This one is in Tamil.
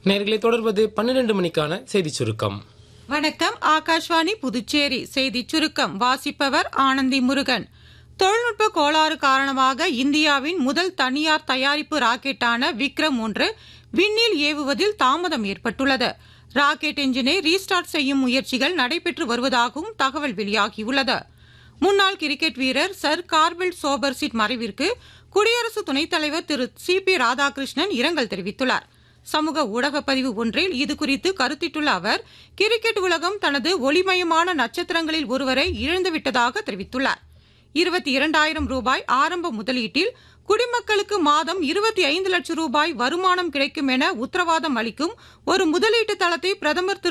நேர்களை தொடர்வது பன்னிரண்டு மணிக்கான செய்திச் சுருக்கம் வணக்கம் ஆகாஷ்வாணி புதுச்சேரி செய்திச் சுருக்கம் வாசிப்பவர் ஆனந்தி முருகன் தொழில்நுட்ப கோளாறு காரணமாக இந்தியாவின் முதல் தனியார் தயாரிப்பு ராக்கெட்டான விக்ரம் ஒன்று விண்ணில் ஏவுவதில் தாமதம் ஏற்பட்டுள்ளது ராக்கெட் என்ஜினை ரீஸ்டார்ட் செய்யும் முயற்சிகள் நடைபெற்று வருவதாகவும் தகவல் வெளியாகியுள்ளது முன்னாள் கிரிக்கெட் வீரர் சர் கார்பில் சோபர்சிட் மறைவிற்கு குடியரசு துணைத் தலைவர் திரு சி பி ராதாகிருஷ்ணன் இரங்கல் தெரிவித்துள்ளார் சமூக ஊடகப் பதிவு ஒன்றில் இதுகுறித்து கருத்திட்டுள்ள அவர் கிரிக்கெட் உலகம் தனது ஒளிமயமான நட்சத்திரங்களில் ஒருவரை இழந்துவிட்டதாக தெரிவித்துள்ளார் இருபத்தி இரண்டாயிரம் ரூபாய் ஆரம்ப முதலீட்டில் குடிமக்களுக்கு மாதம் இருபத்தி ஐந்து லட்சம் ரூபாய் வருமானம் கிடைக்கும் என உத்தரவாதம் அளிக்கும் ஒரு முதலீட்டு தளத்தை பிரதமர் திரு